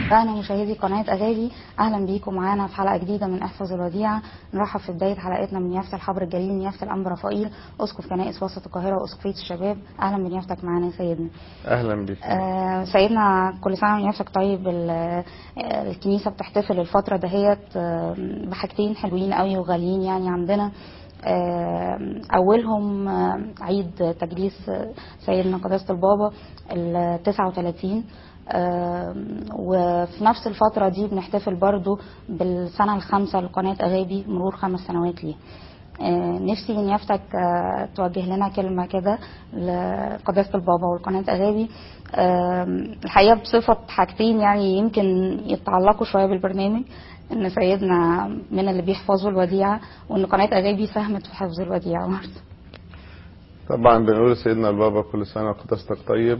أهلا مشاهدي قناة أغاني أهلا بيكم معانا في حلقة جديدة من احفظ الوديعة نرحب في بداية حلقتنا من يافت الحبر الجليل نيافة الأنبا رفائيل أسقف كنائس وسط القاهرة وأسقفية الشباب أهلا بنيافتك معانا يا سيدنا اهلا بك آه سيدنا كل سنة ونيافتك طيب ال- آه، الكنيسة بتحتفل الفترة دهيت آه، بحاجتين حلوين قوي وغاليين يعني عندنا آه، أولهم آه، عيد تجليس آه، سيدنا قداسة البابا ال 39 آه، وفي نفس الفترة دي بنحتفل برضو بالسنة الخامسة لقناة أغابي مرور خمس سنوات ليه آه، نفسي من يفتك آه، توجه لنا كلمة كده لقداسة البابا والقناة أغابي آه، الحقيقة بصفة حاجتين يعني يمكن يتعلقوا شوية بالبرنامج ان سيدنا من اللي بيحفظوا الوديعة وان قناة أغابي ساهمت في حفظ الوديعة برضه طبعا بنقول لسيدنا البابا كل سنه وقداستك طيب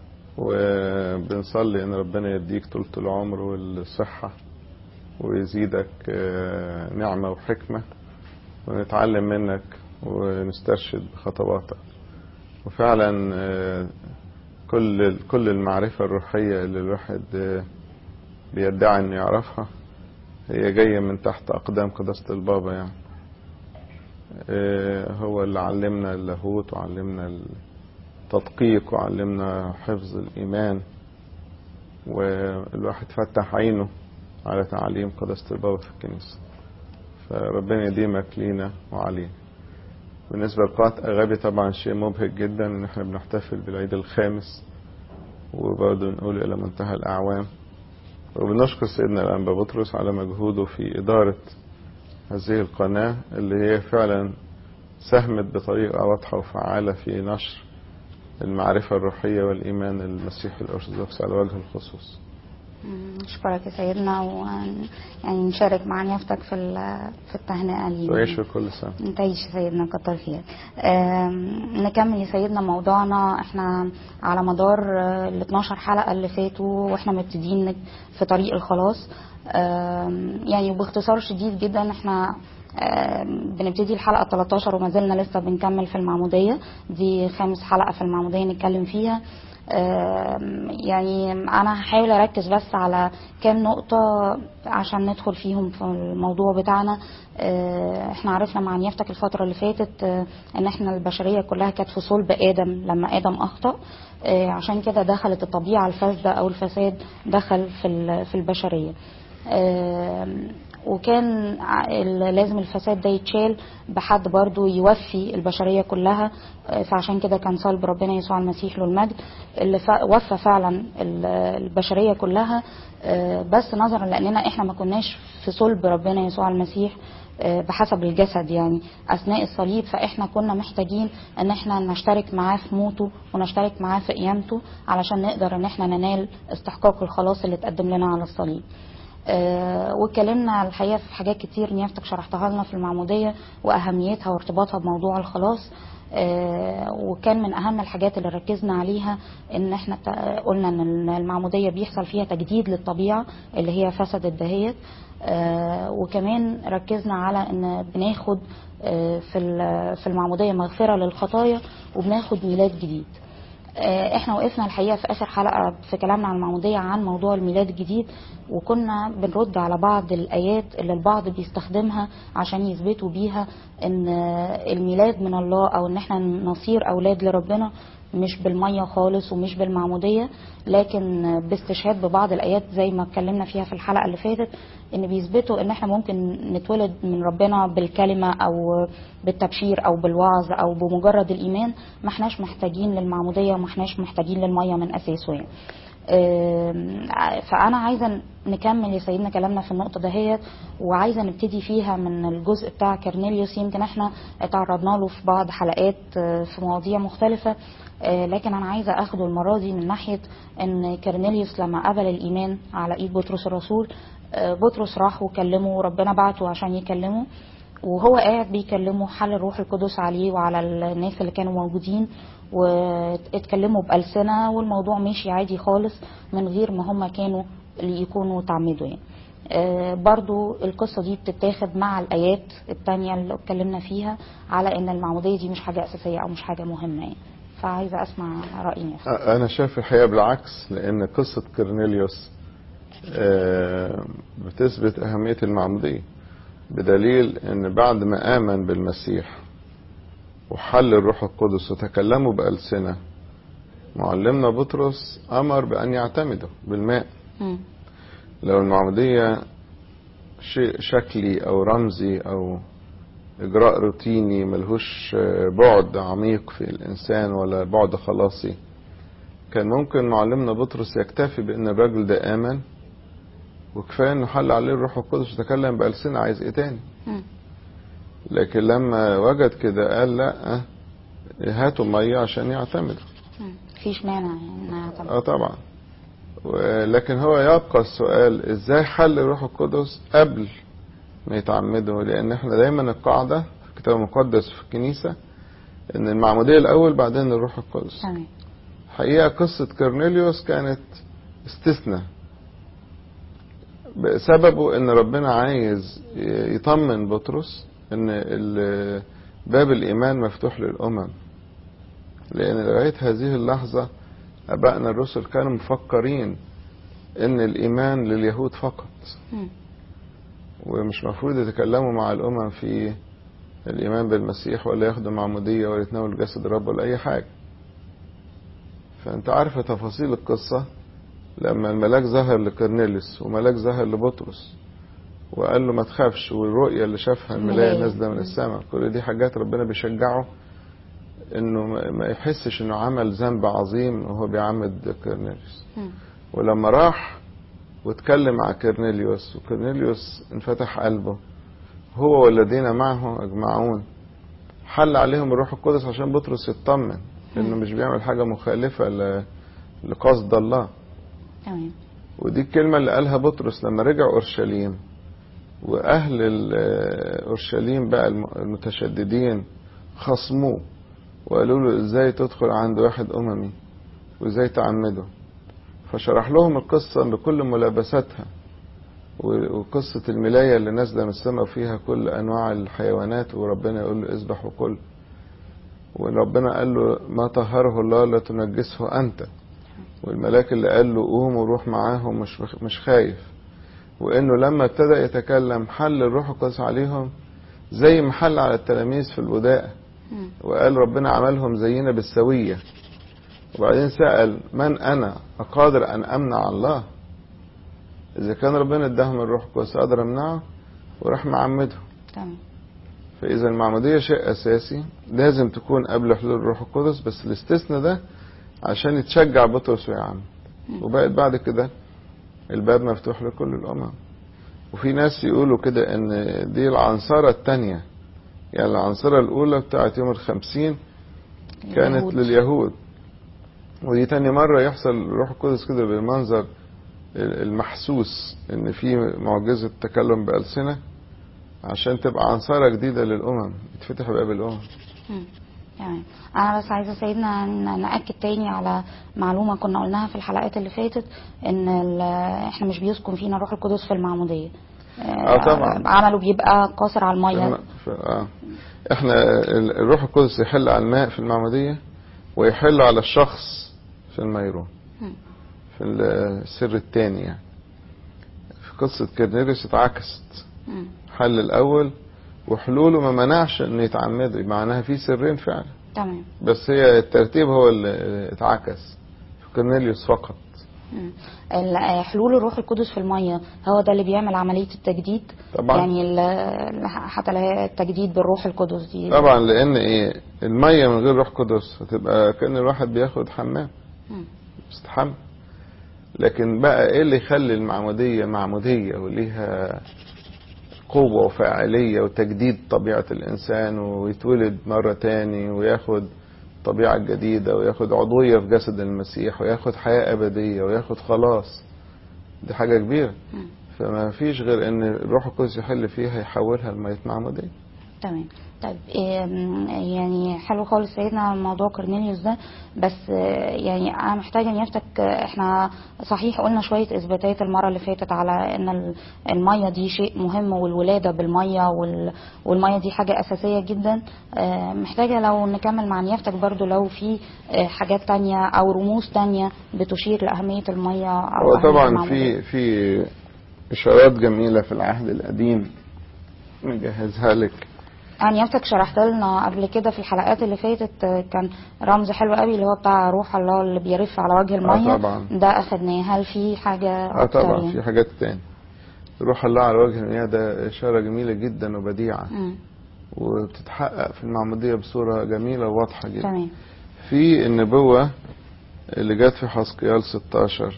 وبنصلي ان ربنا يديك طولة العمر والصحة ويزيدك آه، نعمة وحكمة ونتعلم منك ونسترشد بخطواتك وفعلا آه، كل كل المعرفة الروحية اللي الواحد آه، بيدعي انه يعرفها هي جاية من تحت أقدام قداسة البابا يعني آه، هو اللي علمنا اللاهوت وعلمنا التدقيق وعلمنا حفظ الإيمان والواحد فتح عينه على تعاليم قداسة البابا في الكنيسة فربنا يديمك لينا وعلينا بالنسبة لقاعة أغابي طبعا شيء مبهج جدا إن احنا بنحتفل بالعيد الخامس وبرضه نقول إلى منتهى الأعوام وبنشكر سيدنا الأنبا بطرس على مجهوده في إدارة هذه القناة اللي هي فعلا ساهمت بطريقة واضحة وفعالة في نشر المعرفة الروحية والإيمان المسيحي الأرثوذكسي على وجه الخصوص مم، نشكرك يا سيدنا ويعني نشارك مع نيافتك في ال- في التهنئة لينا ويعيش كل سنة نتعيش يا سيدنا كتر خير آم، نكمل يا سيدنا موضوعنا احنا على مدار آه، ال 12 حلقة اللي فاتوا واحنا مبتدئين في طريق الخلاص آم، يعني وباختصار شديد جدا احنا آم، بنبتدي الحلقة 13 وما زلنا لسه بنكمل في المعمودية دي خامس حلقة في المعمودية نتكلم فيها آم، يعني انا هحاول اركز بس على كام نقطة عشان ندخل فيهم في الموضوع بتاعنا آه، احنا عرفنا مع نيافتك الفترة اللي فاتت آه، ان احنا البشرية كلها كانت في صلب ادم لما ادم اخطأ آه، عشان كده دخلت الطبيعة الفاسدة او الفساد دخل في ال- في البشرية آم، وكان ع- ال- لازم الفساد ده يتشال بحد برضو يوفي البشرية كلها آه، فعشان كده كان صلب ربنا يسوع المسيح له المجد اللي ف- وفى فعلا ال- البشرية كلها آه، بس نظرا لأننا احنا ما كناش في صلب ربنا يسوع المسيح آه، بحسب الجسد يعني اثناء الصليب فاحنا كنا محتاجين ان احنا نشترك معاه في موته ونشترك معاه في قيامته علشان نقدر ان احنا ننال استحقاق الخلاص اللي اتقدم لنا على الصليب آه، واتكلمنا الحقيقه في حاجات كتير نيافتك شرحتها لنا في المعموديه واهميتها وارتباطها بموضوع الخلاص آه، وكان من اهم الحاجات اللي ركزنا عليها ان احنا ت- قلنا ان المعموديه بيحصل فيها تجديد للطبيعه اللي هي فسدت دهيت آه، وكمان ركزنا على ان بناخد آه، في ال- في المعموديه مغفره للخطايا وبناخد ميلاد جديد آه، احنا وقفنا الحقيقه في اخر حلقه في كلامنا عن المعموديه عن موضوع الميلاد الجديد وكنا بنرد على بعض الايات اللي البعض بيستخدمها عشان يثبتوا بيها ان آه، الميلاد من الله او ان احنا نصير اولاد لربنا مش بالميه خالص ومش بالمعموديه لكن آه، باستشهاد ببعض الايات زي ما اتكلمنا فيها في الحلقه اللي فاتت ان بيثبتوا ان احنا ممكن نتولد من ربنا بالكلمه او بالتبشير او بالوعظ او بمجرد الايمان ما احناش محتاجين للمعموديه وما احناش محتاجين للميه من اساسه يعني آم، فانا عايزه نكمل يا سيدنا كلامنا في النقطه دهيت وعايزه نبتدي فيها من الجزء بتاع كرنيليوس يمكن احنا تعرضنا له في بعض حلقات آه، في مواضيع مختلفه آه، لكن انا عايزه اخده المره دي من ناحيه ان كرنيليوس لما قبل الايمان على ايد بطرس الرسول آه، بطرس راح وكلمه وربنا بعته عشان يكلمه وهو قاعد بيكلمه حل الروح القدس عليه وعلى الناس اللي كانوا موجودين واتكلموا بألسنة والموضوع مشي عادي خالص من غير ما هم كانوا اللي يكونوا تعمدوا يعني آه، برضو القصة دي بتتاخد مع الآيات التانية اللي اتكلمنا فيها على إن المعمودية دي مش حاجة أساسية أو مش حاجة مهمة يعني فعايزة أسمع رأي نفسي أنا شايف الحقيقة بالعكس لأن قصة كورنيليوس آه، بتثبت أهمية المعمودية بدليل أن بعد ما آمن بالمسيح وحل الروح القدس وتكلموا بألسنة معلمنا بطرس أمر بأن يعتمدوا بالماء مم. لو المعمودية شيء شكلي أو رمزي أو إجراء روتيني ملهوش آه، بعد عميق في الإنسان ولا بعد خلاصي كان ممكن معلمنا بطرس يكتفي بأن الراجل ده آمن وكفاية إنه حل عليه الروح القدس وتكلم بألسنة عايز إيه تاني مم. لكن لما وجد كده قال لا آه، هاتوا مية عشان يعتمدوا مم. مفيش مانع يعني انها طبعا اه طبعا ولكن هو يبقى السؤال ازاي حل الروح القدس قبل ما يتعمدوا لان احنا دايما القاعدة في الكتاب المقدس في الكنيسة ان المعمودية الاول بعدين الروح القدس تمام حقيقة قصة كورنيليوس كانت استثناء سببه ان ربنا عايز يطمن بطرس ان ال- باب الايمان مفتوح للامم لان لغاية هذه اللحظة ابائنا الرسل كانوا مفكرين ان الايمان لليهود فقط مم. ومش مفروض يتكلموا مع الامم في الايمان بالمسيح ولا ياخدوا معمودية ولا يتناولوا جسد الرب ولا اي حاجة فانت عارف تفاصيل القصة لما الملاك ظهر لكورنيليوس وملاك ظهر لبطرس وقال له ما تخافش والرؤية اللي شافها الملاية الملاية. نازلة من السماء كل دي حاجات ربنا بيشجعه انه ما- ما يحسش انه عمل ذنب عظيم وهو بيعمد كورنيليوس مم. ولما راح واتكلم مع كورنيليوس وكورنيليوس انفتح قلبه هو والذين معه اجمعون حل عليهم الروح القدس عشان بطرس يطمن انه مش بيعمل حاجة مخالفة ل- لقصد الله تمام ودي الكلمة اللي قالها بطرس لما رجع أورشليم وأهل ال- أورشليم بقى الم- المتشددين خصموه وقالوا له إزاي تدخل عند واحد أممي وإزاي تعمده فشرح لهم القصة بكل ملابساتها و- وقصة الملاية اللي نازلة من السماء فيها كل أنواع الحيوانات وربنا يقول له اذبح وكل وربنا قال له ما طهره الله لا تنجسه أنت والملاك اللي قال له قوم وروح معاهم مش مش خايف وانه لما ابتدى يتكلم حل الروح القدس عليهم زي ما حل على التلاميذ في البداء مم. وقال ربنا عملهم زينا بالسوية وبعدين سأل من أنا أقادر أن أمنع الله إذا كان ربنا اداهم الروح القدس أقدر أمنعه وراح معمدهم تمام فإذا المعمودية شيء أساسي لازم تكون قبل حلول الروح القدس بس الاستثناء ده عشان يتشجع بطرس ويعمل وبقت بعد كده الباب مفتوح لكل الأمم وفي ناس يقولوا كده إن دي العنصرة التانية يعني العنصرة الأولى بتاعت يوم الخمسين كانت اليهود. لليهود ودي تاني مرة يحصل الروح القدس كده بالمنظر المحسوس ان في معجزة تكلم بألسنة عشان تبقى عنصرة جديدة للأمم يتفتح باب الأمم مم. تمام انا بس عايزه سيدنا ن- ناكد تاني على معلومه كنا قلناها في الحلقات اللي فاتت ان ال- احنا مش بيسكن فينا الروح القدس في المعموديه آه طبعا. عمله بيبقى قاصر على الميه ف- آه. احنا ال- الروح القدس يحل على الماء في المعمودية ويحل على الشخص في الميرون مم. في السر الثاني يعني في قصة كرنيليوس اتعكست مم. حل الأول وحلوله ما منعش انه يتعمدوا معناها في سرين فعلا تمام بس هي الترتيب هو اللي اتعكس في كورنيليوس فقط مم. ال- آه، حلول الروح القدس في الميه هو ده اللي بيعمل عمليه التجديد طبعا. يعني ال- ال- حتى اللي هي التجديد بالروح القدس دي طبعا لان ايه الميه من غير روح قدس هتبقى كان الواحد بياخد حمام مم. بيستحمى لكن بقى ايه اللي يخلي المعموديه معموديه وليها قوة وفاعلية وتجديد طبيعة الإنسان ويتولد مرة تاني وياخد طبيعة جديدة وياخد عضوية في جسد المسيح وياخد حياة أبدية وياخد خلاص دي حاجة كبيرة مم. فما فيش غير ان الروح القدس يحل فيها يحولها لمية معمودية تمام طيب إيه، يعني حلو خالص سيدنا موضوع كورنيليوس ده بس آه، يعني انا محتاجه ان يفتك آه، احنا صحيح قلنا شويه اثباتات المره اللي فاتت على ان ال- الميه دي شيء مهم والولاده بالميه وال- والميه دي حاجه اساسيه جدا آه، محتاجه لو نكمل مع نيافتك برضو لو في آه، حاجات تانية او رموز تانية بتشير لاهميه الميه او هو أهمية طبعا المعمودية. في في اشارات جميله في العهد القديم نجهزها لك أنا نيافتك شرحت لنا قبل كده في الحلقات اللي فاتت آه، كان رمز حلو قوي اللي هو بتاع روح الله اللي بيرف على وجه المية طبعا. ده أخدناه هل في حاجة اه أكتر طبعا يعني؟ في حاجات تاني روح الله على وجه المياه ده اشاره جميله جدا وبديعه مم. وبتتحقق في المعموديه بصوره جميله وواضحه جدا تمام في النبوة اللي جت في حسقيال 16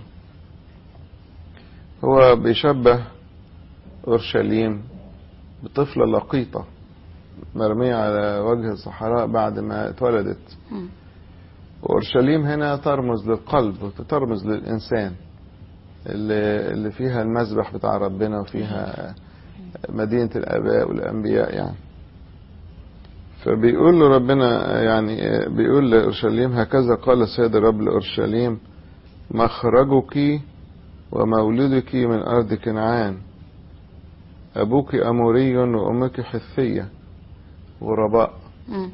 هو بيشبه أورشليم بطفلة لقيطة مرمية على وجه الصحراء بعد ما اتولدت مم. وأورشليم هنا ترمز للقلب وترمز للإنسان اللي, اللي فيها المذبح بتاع ربنا وفيها مدينة الآباء والأنبياء يعني فبيقول له ربنا يعني بيقول لأورشليم هكذا قال السيد الرب لأورشليم مخرجك ومولدك من أرض كنعان أبوك أموري وأمك حثية غرباء مم.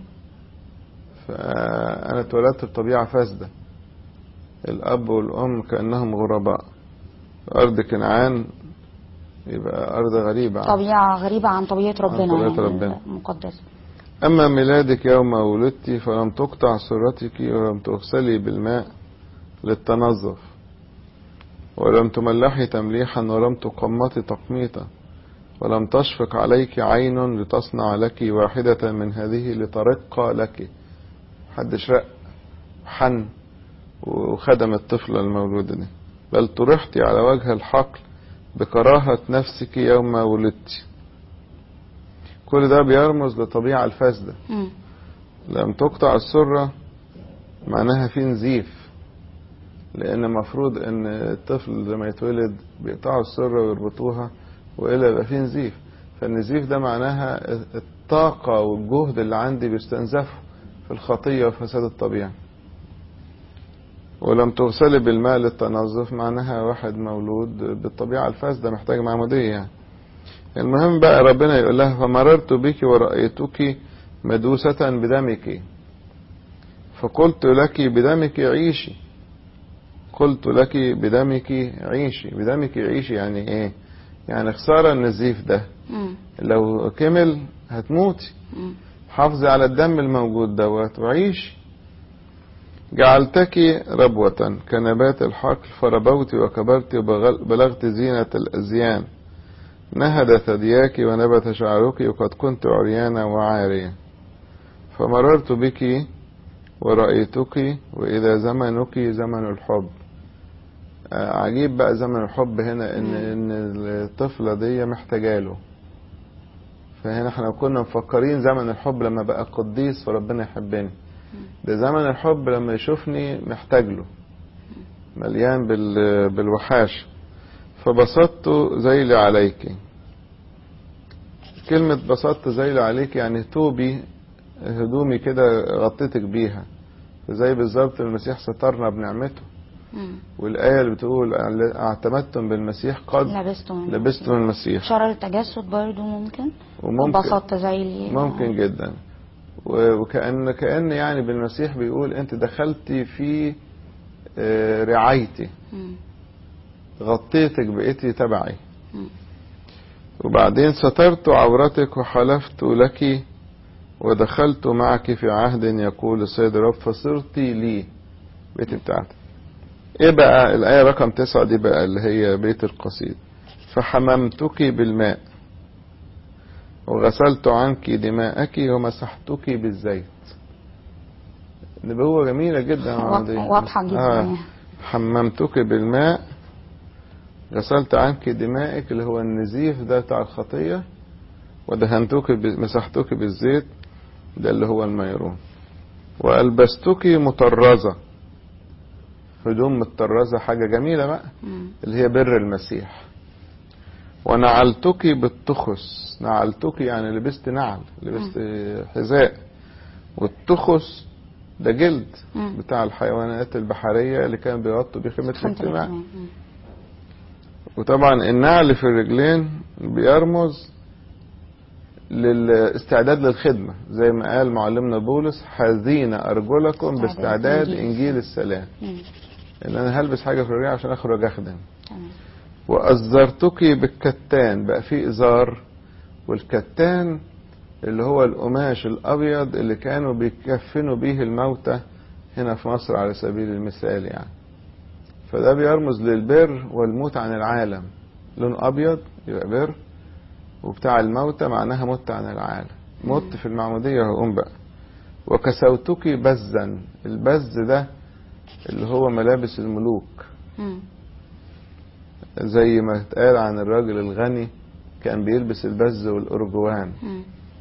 فأنا اتولدت بطبيعة فاسدة الأب والأم كأنهم غرباء أرض كنعان يبقى أرض غريبة عنه. طبيعة غريبة عن طبيعة ربنا طبيعة يعني ربنا. المقدسة أما ميلادك يوم ولدت فلم تقطع سرتك ولم تغسلي بالماء للتنظف ولم تملحي تمليحا ولم تقمطي تقميطا ولم تشفق عليك عين لتصنع لك واحدة من هذه لترق لك حد شرق حن وخدم الطفلة المولودة دي بل طرحت على وجه الحقل بكراهة نفسك يوم ولدت كل ده بيرمز للطبيعة الفاسدة مم. لم تقطع السرة معناها في نزيف لأن المفروض إن الطفل لما يتولد بيقطعوا السرة ويربطوها وإلا يبقى في نزيف فالنزيف ده معناها الطاقة والجهد اللي عندي بيستنزفوا في الخطية وفساد الطبيعة ولم تغسلي بالماء للتنظف معناها واحد مولود بالطبيعة الفاسدة محتاج معمودية يعني. المهم بقى ربنا يقول لها فمررت بك ورأيتك مدوسة بدمك فقلت لك بدمك عيشي قلت لك بدمك عيشي بدمك عيشي يعني ايه يعني خسارة النزيف ده مم. لو كمل هتموتي مم. حافظي على الدم الموجود دوت وعيشي جعلتك ربوة كنبات الحقل فربوت وكبرت وبلغت زينة الأزيان نهد ثدياك ونبت شعرك وقد كنت عريانا وعارية فمررت بك ورأيتك وإذا زمنك زمن الحب آه، عجيب بقى زمن الحب هنا إن إن الطفلة دي محتاجاله فهنا احنا كنا مفكرين زمن الحب لما بقى قديس فربنا يحبني ده زمن الحب لما يشوفني محتاج له مليان بال- بالوحاش فبسطت ذيلي عليك كلمة بسطت ذيلي عليك يعني توبي هدومي كده غطيتك بيها زي بالظبط المسيح سترنا بنعمته مم. والآية اللي بتقول اعتمدتم بالمسيح قد لبستم لبستم المسيح إشارة للتجسد برضو ممكن وممكن بسطت زي اللي ممكن جدا و- وكأن كأن يعني بالمسيح بيقول انت دخلتي في آه، رعايتي مم. غطيتك بقيتي تبعي مم. وبعدين سترت عورتك وحلفت لك ودخلت معك في عهد يقول السيد الرب فصرت لي بيت بتاعتك ايه بقى الآية رقم تسعة دي بقى اللي هي بيت القصيد فحممتك بالماء وغسلت عنك دماءك ومسحتك بالزيت نبوة جميلة جدا يا واضحة- عمدي. واضحة جدا آه. يعني. حممتك بالماء غسلت عنك دمائك اللي هو النزيف ده بتاع الخطية ودهنتك ب- مسحتك بالزيت ده اللي هو الميرون وألبستك مطرزة هدوم مطرزة حاجة جميلة بقى مم. اللي هي بر المسيح ونعلتك بالتخس نعلتك يعني لبست نعل لبست حذاء والتخس ده جلد مم. بتاع الحيوانات البحرية اللي كان بيغطوا بيه خيمة خمسة الاجتماع الاجتماع. مم. وطبعا النعل في الرجلين بيرمز للاستعداد للخدمة زي ما قال معلمنا بولس حاذين أرجلكم استعداد باستعداد إنجيل إنجيل السلام مم. إن أنا هلبس حاجة في الرجل عشان أخرج أخدم تمام وأزرتك بالكتان بقى في إزار والكتان اللي هو القماش الأبيض اللي كانوا بيكفنوا بيه الموتى هنا في مصر على سبيل المثال يعني فده بيرمز للبر والموت عن العالم لون أبيض يبقى بر وبتاع الموتى معناها مت عن العالم مت في المعمودية هقوم بقى وكسوتك بزا البز ده اللي هو ملابس الملوك مم. زي ما اتقال عن الراجل الغني كان بيلبس البز والأرجوان مم.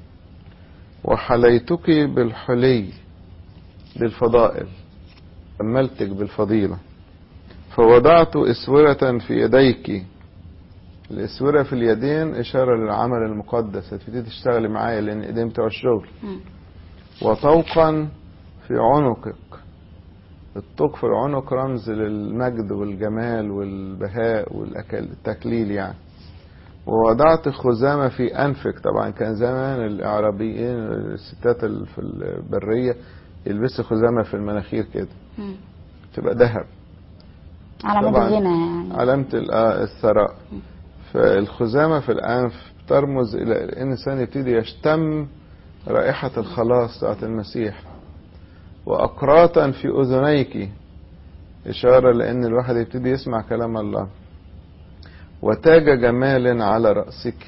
وحليتك بالحلي بالفضائل أملتك بالفضيلة فوضعت إسورة في يديك الإسورة في اليدين إشارة للعمل المقدس هتبتدي تشتغلي معايا لأن الإيدين بتوع الشغل مم. وطوقا في عنقك الطوق في العنق رمز للمجد والجمال والبهاء والتكليل يعني ووضعت خزامة في أنفك طبعا كان زمان الإعرابيين الستات ال- في البرية يلبسوا خزامة في المناخير كده مم. تبقى ذهب علامة طبعاً. الغنى يعني علامة ال- آه الثراء فالخزامة في الأنف ترمز إلى الإنسان يبتدي يشتم رائحة الخلاص بتاعت المسيح وأقراطا في أذنيك إشارة لأن الواحد يبتدي يسمع كلام الله وتاج جمال على رأسك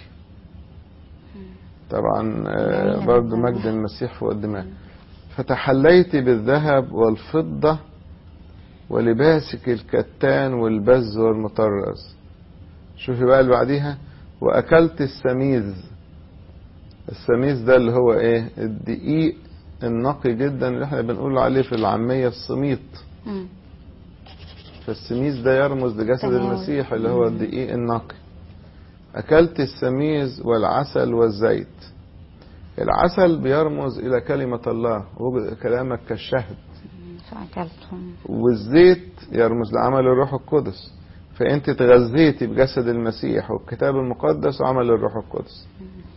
طبعا آه، جميلة برضو جداً. مجد المسيح فوق الدماغ فتحليت بالذهب والفضة ولباسك الكتان والبز والمطرز شوفي بقى اللي بعديها وأكلت السميز السميز ده اللي هو ايه الدقيق النقي جدا اللي احنا بنقول عليه في العامية السميط مم. فالسميز ده يرمز لجسد تمام. المسيح اللي هو الدقيق النقي أكلت السميز والعسل والزيت العسل بيرمز إلى كلمة الله هو كلامك كالشهد فأكلتهم والزيت يرمز لعمل الروح القدس فأنت تغذيتي بجسد المسيح والكتاب المقدس وعمل الروح القدس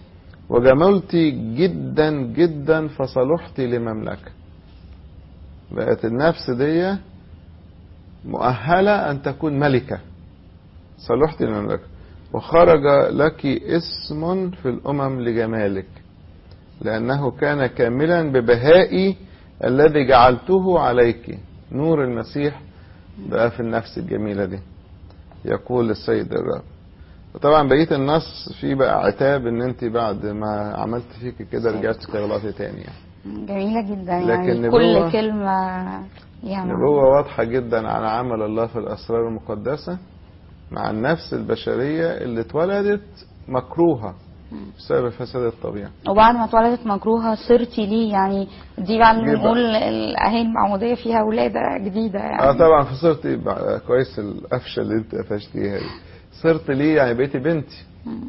وجملتي جدا جدا فصلحتي لمملكة بقت النفس دي مؤهلة أن تكون ملكة صلحتي للمملكة وخرج لك اسم في الأمم لجمالك لأنه كان كاملا ببهائي الذي جعلته عليك نور المسيح بقى في النفس الجميلة دي يقول السيد الرب وطبعا بقية النص فيه بقى عتاب ان انت بعد ما عملت فيك كده رجعت تغلطي تاني يعني جميلة جدا لكن يعني نبوة- كل كلمة ليها معنى. نبوة واضحة جدا عن عمل الله في الأسرار المقدسة مع النفس البشرية اللي اتولدت مكروهة بسبب فساد الطبيعة وبعد ما اتولدت مكروهة صرتي ليه يعني دي بقى اللي جدا. بنقول الأهالي المعمودية فيها ولادة جديدة يعني اه طبعا فصرت يبقى كويس القفشة اللي انت قفشتيها دي صرت ليه يعني بقيتي بنتي مم.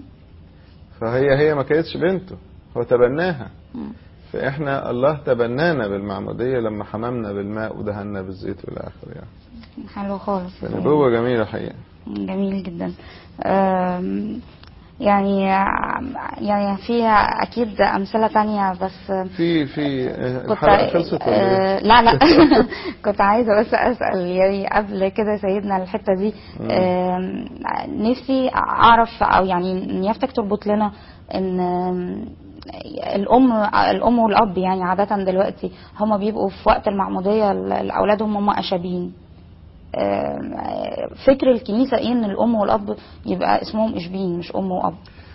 فهي هي ما كانتش بنته هو تبناها مم. فاحنا الله تبنانا بالمعمودية لما حممنا بالماء ودهنا بالزيت والى اخره يعني حلو خالص فنبوة جميلة حقيقة جميل جدا أم، يعني يعني فيها اكيد امثله تانية بس في في آه، كنت الحلقة خلصت ولا آه، ايه؟ لا لا كنت عايزه بس اسال يعني قبل كده سيدنا الحته دي آم، نفسي اعرف او يعني نيافتك تربط لنا ان آم، الام الام والاب يعني عاده دلوقتي هما بيبقوا في وقت المعموديه لاولادهم هم اشابين آم، فكر الكنيسه ايه ان الام والاب يبقى اسمهم اشبين مش ام واب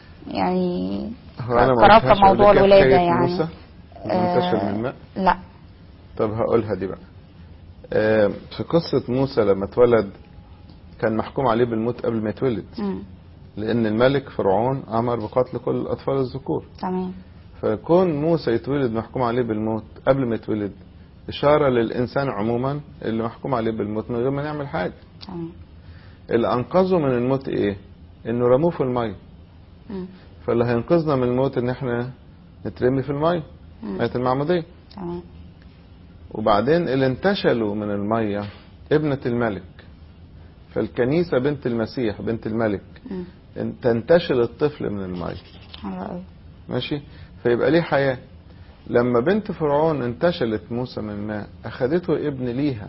يعني هو أنا ما قرابة قلتهاش موضوع قبل كده الولادة حكاية يعني. موسى منتشر من آه، الماء لا طب هقولها دي بقى آه، في قصة موسى لما اتولد كان محكوم عليه بالموت قبل ما يتولد مم. لأن الملك فرعون أمر بقتل كل الأطفال الذكور تمام فكون موسى يتولد محكوم عليه بالموت قبل ما يتولد إشارة للإنسان عموما اللي محكوم عليه بالموت من غير ما نعمل حاجة تمام اللي أنقذه من الموت إيه؟ إنه رموه في المية مم. فاللي هينقذنا من الموت ان احنا نترمي في الميه مم. ميه المعموديه تمام وبعدين اللي انتشلوا من الميه ابنه الملك فالكنيسه بنت المسيح بنت الملك مم. ان- تنتشل الطفل من الميه حلو قوي ماشي فيبقى ليه حياه لما بنت فرعون انتشلت موسى من الماء اخدته ابن ليها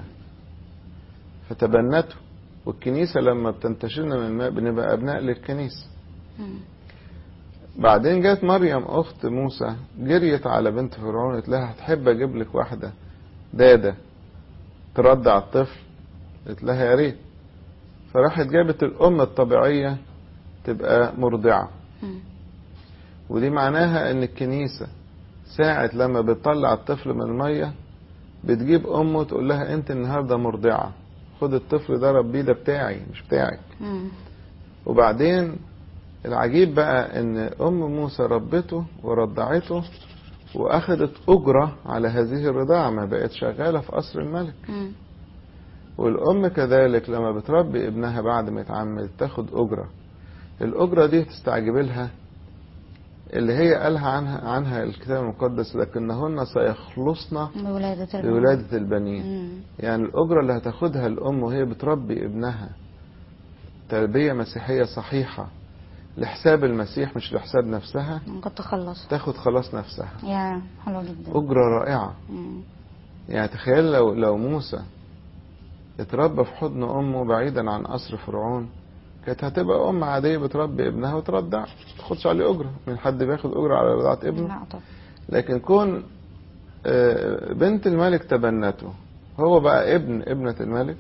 فتبنته والكنيسه لما بتنتشلنا من الماء بنبقى ابناء للكنيسه مم. بعدين جت مريم اخت موسى جريت على بنت فرعون قالت لها هتحب اجيب لك واحده داده ترضع الطفل قالت لها يا ريت فراحت جابت الام الطبيعيه تبقى مرضعه مم. ودي معناها ان الكنيسه ساعه لما بتطلع الطفل من الميه بتجيب امه تقول لها انت النهارده مرضعه خد الطفل ده ربيه ده بتاعي مش بتاعك مم. وبعدين العجيب بقى ان ام موسى ربته ورضعته واخدت اجره على هذه الرضاعه ما بقت شغاله في قصر الملك مم. والام كذلك لما بتربي ابنها بعد ما يتعمد تاخد اجره الاجره دي تستعجب لها اللي هي قالها عنها عنها الكتاب المقدس لكنهن سيخلصن بولادة البنين. لولادة البنين مم. يعني الأجرة اللي هتاخدها الأم وهي بتربي ابنها تربية مسيحية صحيحة لحساب المسيح مش لحساب نفسها ممكن تخلص تاخد خلاص نفسها يا حلو جدا أجرة رائعة مم. يعني تخيل لو لو موسى اتربى في حضن أمه بعيدا عن قصر فرعون كانت هتبقى أم عادية بتربي ابنها وترضع ما تاخدش عليه أجرة من حد بياخد أجرة على رضاعة ابنه لا طب لكن كون آه، بنت الملك تبنته هو بقى ابن ابنة الملك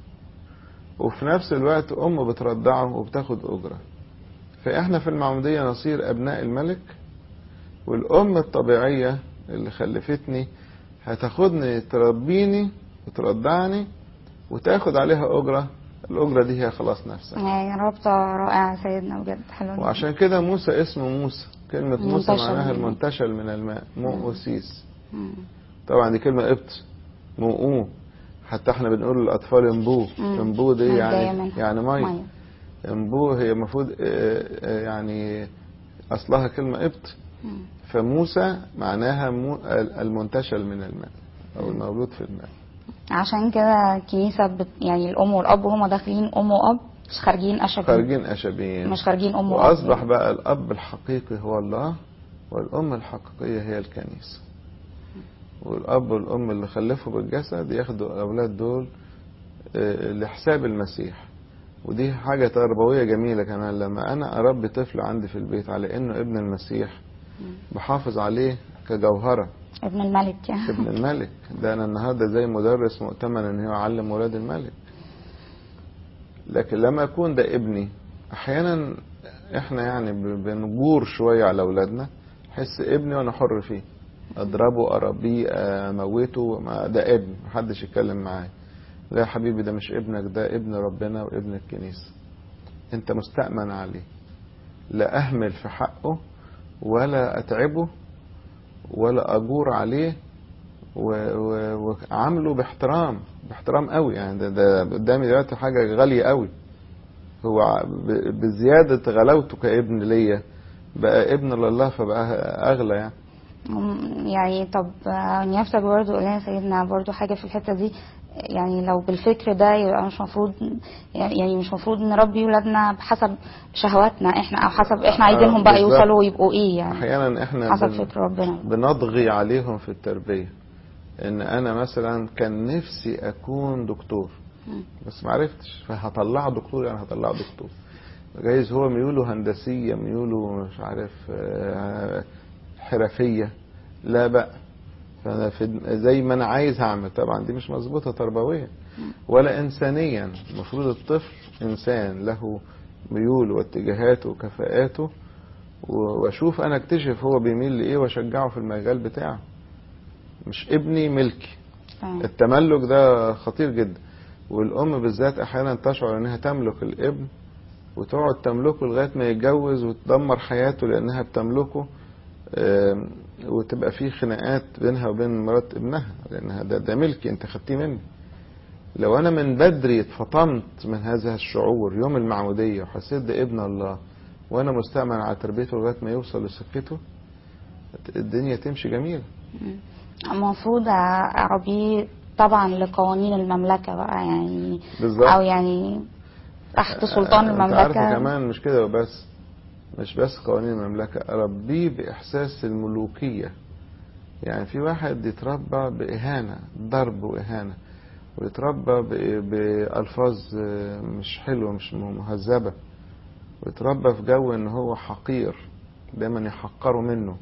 وفي نفس الوقت أم بترضعه وبتاخد أجرة فإحنا في المعمودية نصير أبناء الملك والأم الطبيعية اللي خلفتني هتاخدني تربيني وترضعني وتاخد عليها أجرة الأجرة دي هي خلاص نفسها يعني رابطة رائعة يا سيدنا بجد حلوة جدا وعشان كده موسى اسمه موسى كلمة موسى منتشل معناها من الماء. المنتشل من الماء مؤسيس مم. طبعا دي كلمة قبط مؤو حتى احنا بنقول للأطفال انبو مم. انبو دي جاية يعني منها. يعني مية مية. انبو هي المفروض آه، آه، يعني أصلها كلمة قبط مم. فموسى معناها مو- المنتشل من الماء أو المولود في الماء عشان كده الكنيسة بت... يعني الأم والأب هما داخلين أم وأب مش خارجين أشبه خارجين أشبين مش خارجين أم وأب وأصبح بقى الأب الحقيقي هو الله والأم الحقيقية هي الكنيسة والأب والأم اللي خلفوا بالجسد ياخدوا الأولاد دول آه، لحساب المسيح ودي حاجة تربوية جميلة كمان لما أنا أربي طفل عندي في البيت على إنه ابن المسيح بحافظ عليه كجوهرة ابن الملك يعني ابن الملك ده أنا النهاردة زي مدرس مؤتمن إن هو يعلم ولاد الملك لكن لما يكون ده ابني أحيانا إحنا يعني ب- بنجور شوية على أولادنا حس ابني وأنا حر فيه أضربه أربيه أموته ما ده ابن محدش يتكلم معاه لا يا حبيبي ده مش ابنك ده ابن ربنا وابن الكنيسة انت مستأمن عليه لا اهمل في حقه ولا اتعبه ولا اجور عليه و- و- وعامله باحترام باحترام قوي يعني ده, ده قدامي دلوقتي حاجة غالية قوي هو ع- ب- بزيادة غلاوته كابن ليا بقى ابن لله فبقى اغلى يعني هم- يعني طب آه، نيافتك برضو قول لنا سيدنا برضو حاجة في الحتة دي يعني لو بالفكر ده يبقى مش مفروض يعني مش مفروض نربي ولادنا بحسب شهواتنا احنا او حسب احنا عايزينهم بقى بالظبط. يوصلوا ويبقوا ايه يعني احيانا احنا حسب بن- فكر ربنا بنضغي عليهم في التربية ان انا مثلا كان نفسي اكون دكتور مم. بس ما عرفتش فهطلعه دكتور يعني هطلعه دكتور جايز هو ميوله هندسية ميوله مش عارف آه، حرفية لا بقى فانا في زي ما انا عايز هعمل طبعا دي مش مظبوطة تربويا ولا انسانيا المفروض الطفل انسان له ميول واتجاهاته وكفاءاته و- واشوف انا اكتشف هو بيميل لايه واشجعه في المجال بتاعه مش ابني ملكي تمام. التملك ده خطير جدا والام بالذات احيانا تشعر انها تملك الابن وتقعد تملكه لغايه ما يتجوز وتدمر حياته لانها بتملكه آم، وتبقى في خناقات بينها وبين مرات ابنها لانها ده, ده ملكي انت خدتيه مني لو انا من بدري اتفطمت من هذا الشعور يوم المعموديه وحسيت ده ابن الله وانا مستأمن على تربيته لغايه ما يوصل لسكته الدنيا تمشي جميله مم. المفروض اربيه طبعا لقوانين المملكه بقى يعني بالظبط. او يعني تحت سلطان انت عارف المملكه كمان مش كده وبس مش بس قوانين المملكة أربيه بإحساس الملوكية يعني في واحد يتربى بإهانة ضرب وإهانة ويتربى ب- بألفاظ آه، مش حلوة مش مهذبة ويتربى في جو إن هو حقير دايما يحقروا منه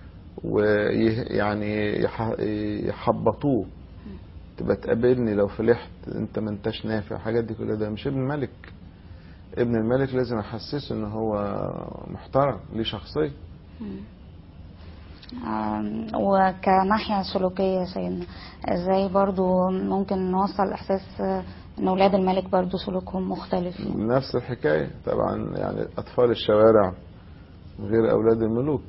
ويعني يحبطوه تبقى تقابلني لو فلحت انت ما انتش نافع الحاجات دي كلها ده مش ابن ملك ابن الملك لازم احسسه ان هو محترم ليه شخصيه آم، وكناحية سلوكية يا سيدنا ازاي برضو ممكن نوصل احساس آه، ان اولاد الملك برضو سلوكهم مختلف يعني. نفس الحكايه طبعا يعني اطفال الشوارع غير اولاد الملوك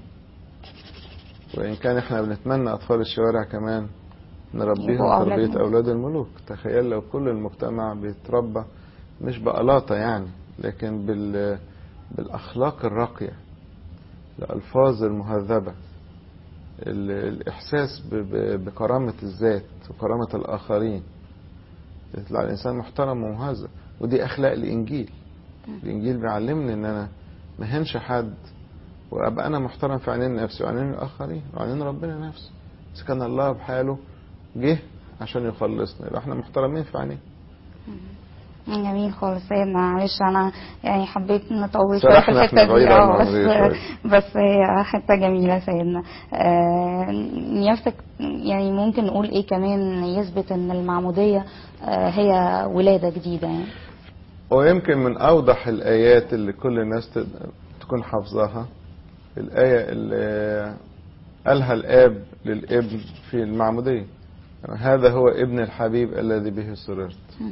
وان كان احنا بنتمنى اطفال الشوارع كمان نربيهم يبقوا أولاد تربيه ملوك. اولاد الملوك تخيل لو كل المجتمع بيتربى مش بألاطة يعني لكن بال بالاخلاق الراقيه الالفاظ المهذبه ال- الاحساس ب- ب- بكرامه الذات وكرامه الاخرين يطلع الانسان محترم ومهذب ودي اخلاق الانجيل الانجيل بيعلمني ان انا ما اهنش حد وابقى انا محترم في عينين نفسي وعينين الاخرين وعينين ربنا نفسه اذا كان الله بحاله جه عشان يخلصنا يبقى احنا محترمين في عينيه جميل خالص سيدنا معلش انا يعني حبيت نطول شويه في سرحنا الحته احنا بعيد دي عن اه المواضيع بس بس هي حته جميله سيدنا آه، نيافتك يعني ممكن نقول ايه كمان يثبت ان المعموديه آه، هي ولاده جديده يعني ويمكن من أوضح الآيات اللي كل الناس ت- تكون حافظاها الآية اللي قالها الآب للابن في المعمودية هذا هو ابن الحبيب الذي به سررت مم.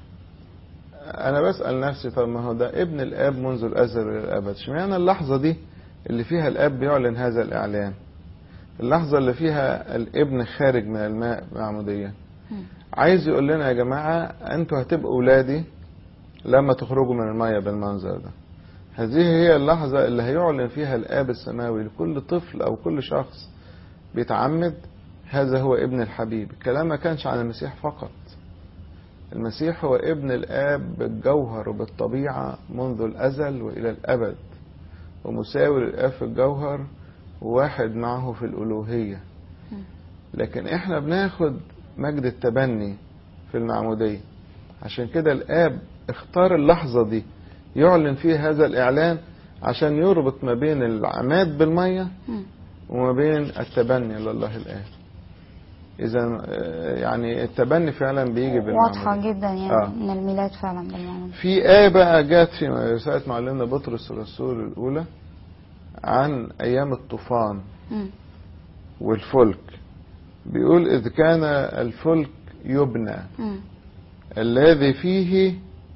أنا بسأل نفسي طب ما هو ده ابن الآب منذ الأزل إلى الأبد اشمعنى اللحظة دي اللي فيها الآب بيعلن هذا الإعلان اللحظة اللي فيها الابن خارج من الماء معمودية مم. عايز يقول لنا يا جماعة أنتوا هتبقوا ولادي لما تخرجوا من المية بالمنظر ده هذه هي اللحظة اللي هيعلن فيها الآب السماوي لكل طفل أو كل شخص بيتعمد هذا هو ابن الحبيب الكلام ما كانش عن المسيح فقط المسيح هو ابن الآب بالجوهر وبالطبيعة منذ الأزل وإلى الأبد ومساوي للآب في الجوهر وواحد معه في الألوهية لكن احنا بناخد مجد التبني في المعمودية عشان كده الآب اختار اللحظة دي يعلن فيها هذا الإعلان عشان يربط ما بين العماد بالمية مم. وما بين التبني لله الآب إذا آه، يعني التبني فعلا بيجي واضحه بالمعمودية جدا يعني آه. ان الميلاد فعلا بالمعموديه في آية بقى جت في رسالة معلمنا بطرس الرسول الأولى عن أيام الطوفان مم. والفلك بيقول إذ كان الفلك يبنى مم. الذي فيه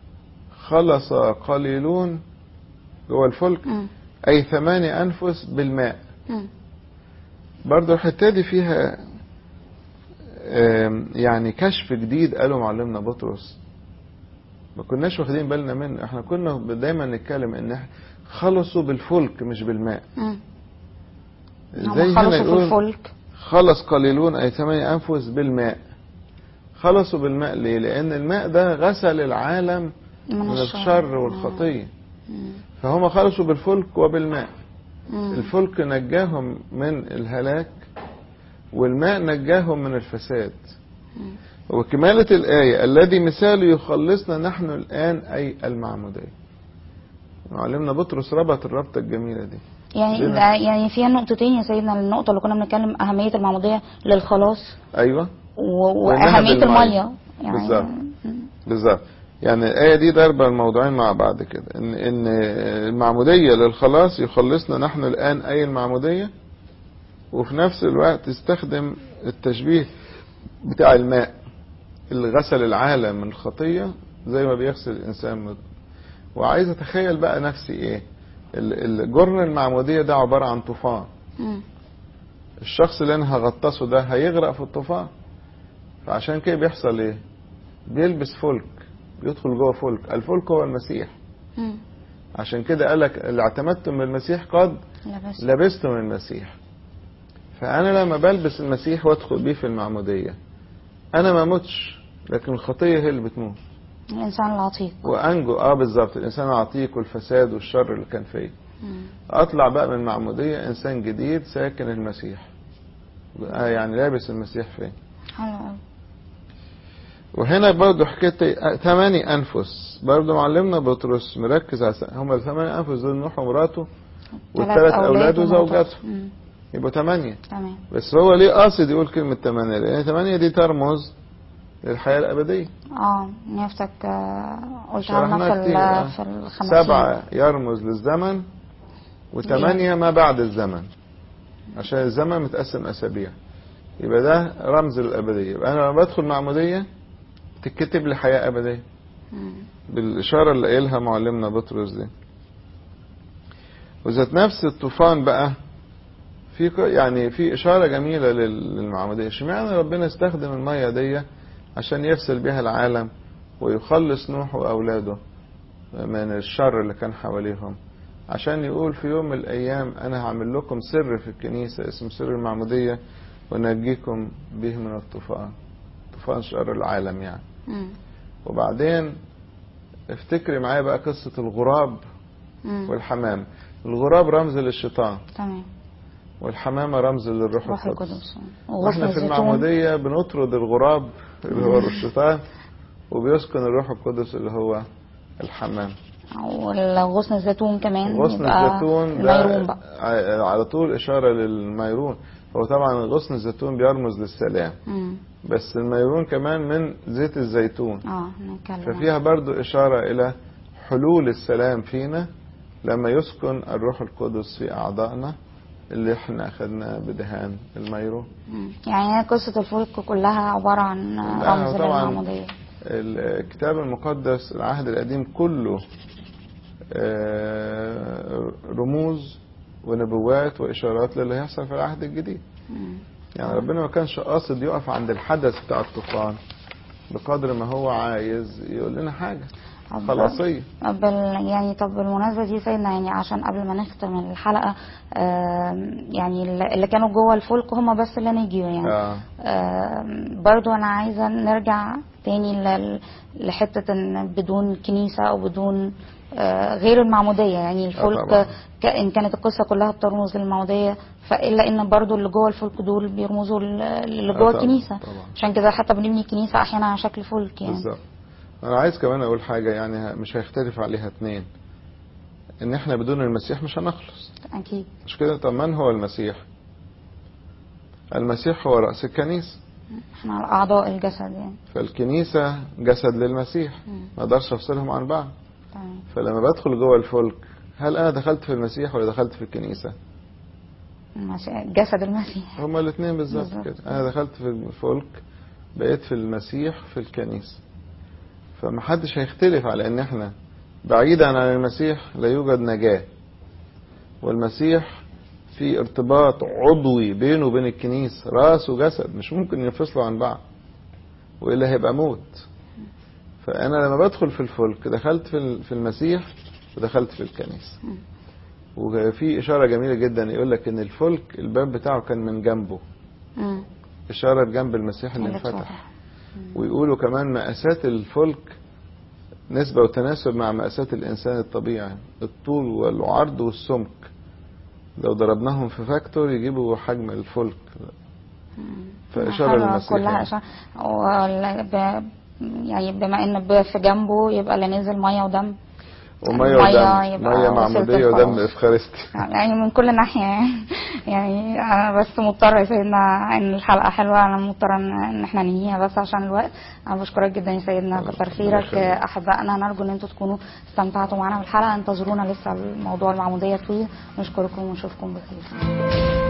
خلص قليلون جوه الفلك مم. أي ثماني أنفس بالماء مم. برضو الحتة دي فيها آم، يعني كشف جديد قاله معلمنا بطرس ما كناش واخدين بالنا منه احنا كنا دايما نتكلم ان احنا خلصوا بالفلك مش بالماء مم. زي هم هنا خلصوا في يقول الفلك خلص قليلون أي ثمانية أنفس بالماء خلصوا بالماء ليه؟ لأن الماء ده غسل العالم من من الشر الشر والخطية مم. فهم خلصوا بالفلك وبالماء مم. الفلك نجاهم من الهلاك والماء نجاهم من الفساد مم. وكمالة الآية الذي مثاله يخلصنا نحن الآن أي المعمودية معلمنا بطرس ربط الربطة الجميلة دي يعني بين- ده يعني فيها نقطتين يا سيدنا النقطة اللي كنا بنتكلم أهمية المعمودية للخلاص أيوة و- وإنها وأهمية بالمية. المية يعني بالظبط. مم. بالظبط يعني الآية دي ضربة الموضوعين مع بعض كده إن إن المعمودية للخلاص يخلصنا نحن الآن أي المعمودية وفي نفس الوقت استخدم التشبيه بتاع الماء اللي غسل العالم من الخطية زي ما بيغسل الإنسان من وعايز أتخيل بقى نفسي إيه ال- ال- جرن المعمودية ده عبارة عن طوفان مم. الشخص اللي أنا هغطسه ده هيغرق في الطوفان فعشان كده بيحصل إيه بيلبس فلك بيدخل جوه فلك الفلك هو المسيح مم. عشان كده قال لك اللي اعتمدتم بالمسيح قد لبس لبستم المسيح فأنا لما بلبس المسيح وادخل بيه في المعمودية أنا ما متش لكن الخطية هي اللي بتموت الانسان العتيق وأنجو اه بالظبط الإنسان العتيق والفساد والشر اللي كان فيه مم. أطلع بقى من المعمودية إنسان جديد ساكن المسيح آه يعني لابس المسيح فيه حلو قوي وهنا برضه حكاية ثماني أنفس برضه معلمنا بطرس مركز على هم الثماني أنفس دول نوح ومراته والثلاث أولاد وزوجاته مم. يبقوا ثمانية تمام بس هو ليه قاصد يقول كلمة ثمانية لأن ثمانية دي ترمز للحياة الأبدية اه نفسك آه، قلتها لنا شرحناها في كتير، آه. ال- في الخمسين سبعة يرمز للزمن وثمانية ما بعد الزمن عشان الزمن متقسم أسابيع يبقى ده رمز للأبدية يبقى أنا لما بدخل معمودية تتكتب لي حياة أبدية مم. بالإشارة اللي قايلها معلمنا بطرس دي وذات نفس الطوفان بقى في ك- يعني في إشارة جميلة لل- للمعمودية اشمعنى ربنا استخدم المية دي عشان يفصل بها العالم ويخلص نوح وأولاده من الشر اللي كان حواليهم عشان يقول في يوم من الأيام أنا هعمل لكم سر في الكنيسة اسمه سر المعمودية ونجيكم به من الطوفان طوفان شر العالم يعني مم. وبعدين افتكري معايا بقى قصة الغراب مم. والحمام الغراب رمز للشيطان تمام والحمامة رمز للروح روح القدس القدس واحنا وغصن في الزيتون المعمودية بنطرد الغراب اللي هو الشيطان وبيسكن الروح القدس اللي هو الحمام والغصن الزيتون كمان غصن يبقى الزيتون الميرون ده بقى ع- على طول إشارة للميرون هو طبعا غصن الزيتون بيرمز للسلام مم. بس الميرون كمان من زيت الزيتون اه نتكلم ففيها برضو إشارة إلى حلول السلام فينا لما يسكن الروح القدس في أعضائنا اللي احنا أخذناه بدهان الميرون مم. يعني هي قصة الفلك كلها عبارة عن لا، رمز طبعاً. للمعمودية الكتاب المقدس العهد القديم كله آه، رموز ونبوات وإشارات للي هيحصل في العهد الجديد مم. يعني ربنا ما كانش قاصد يقف عند الحدث بتاع الطوفان بقدر ما هو عايز يقول لنا حاجة طب- خلاصية بال يعني طب بالمناسبة دي سيدنا يعني عشان قبل ما نختم الحلقة آم، يعني اللي اللي كانوا جوه الفلك هم بس اللي نجيوا يعني آه. آم، برضو انا عايزة نرجع تاني لل- لحتة ان بدون كنيسة او بدون آه، غير المعمودية يعني طبعاً. الفلك ك- ان كانت القصة كلها بترمز للمعمودية فإلا ان برضو اللي جوه الفلك دول بيرمزوا ل- اللي آه، جوه طبعاً، الكنيسة طبعاً. عشان كده حتى بنبني الكنيسة احيانا على شكل فلك يعني بالظبط انا عايز كمان اقول حاجة يعني مش هيختلف عليها اتنين ان احنا بدون المسيح مش هنخلص اكيد مش كده طب من هو المسيح المسيح هو رأس الكنيسة احنا على اعضاء الجسد يعني فالكنيسة جسد للمسيح مم. ما اقدرش افصلهم عن بعض تمام فلما بدخل جوه الفلك هل انا دخلت في المسيح ولا دخلت في الكنيسة المسيح- جسد المسيح هما الاثنين بالظبط بالظبط. كده انا دخلت في الفلك بقيت في المسيح في الكنيسة فمحدش هيختلف على ان احنا بعيدا عن المسيح لا يوجد نجاة والمسيح في ارتباط عضوي بينه وبين الكنيسة راس وجسد مش ممكن ينفصلوا عن بعض وإلا هيبقى موت فأنا لما بدخل في الفلك دخلت في ال- في المسيح ودخلت في الكنيسة وفي إشارة جميلة جدا يقول لك إن الفلك الباب بتاعه كان من جنبه مم. إشارة جنب المسيح اللي اللي انفتح اتفتح. ويقولوا كمان مقاسات الفلك نسبة وتناسب مع مقاسات الإنسان الطبيعي الطول والعرض والسمك لو ضربناهم في فاكتور يجيبوا حجم الفلك فإشارة حلوة، للمسيح كلها يعني. إشارة وال- ب... يعني بما ان ب- في جنبه يبقى اللي نزل ميه ودم ومية المية ودم يبقى مية وسيلة معمودية ودم الخلاص. إفخارستي يعني من كل ناحية يعني. يعني أنا بس مضطرة يا سيدنا إن الحلقة حلوة أنا مضطرة إن إن إحنا ننهيها بس عشان الوقت أنا بشكرك جدا يا سيدنا الله كتر خيرك يخليك. أحبائنا نرجو إن أنتوا تكونوا استمتعتوا معنا بالحلقة انتظرونا لسه الموضوع المعمودية طويل نشكركم ونشوفكم بخير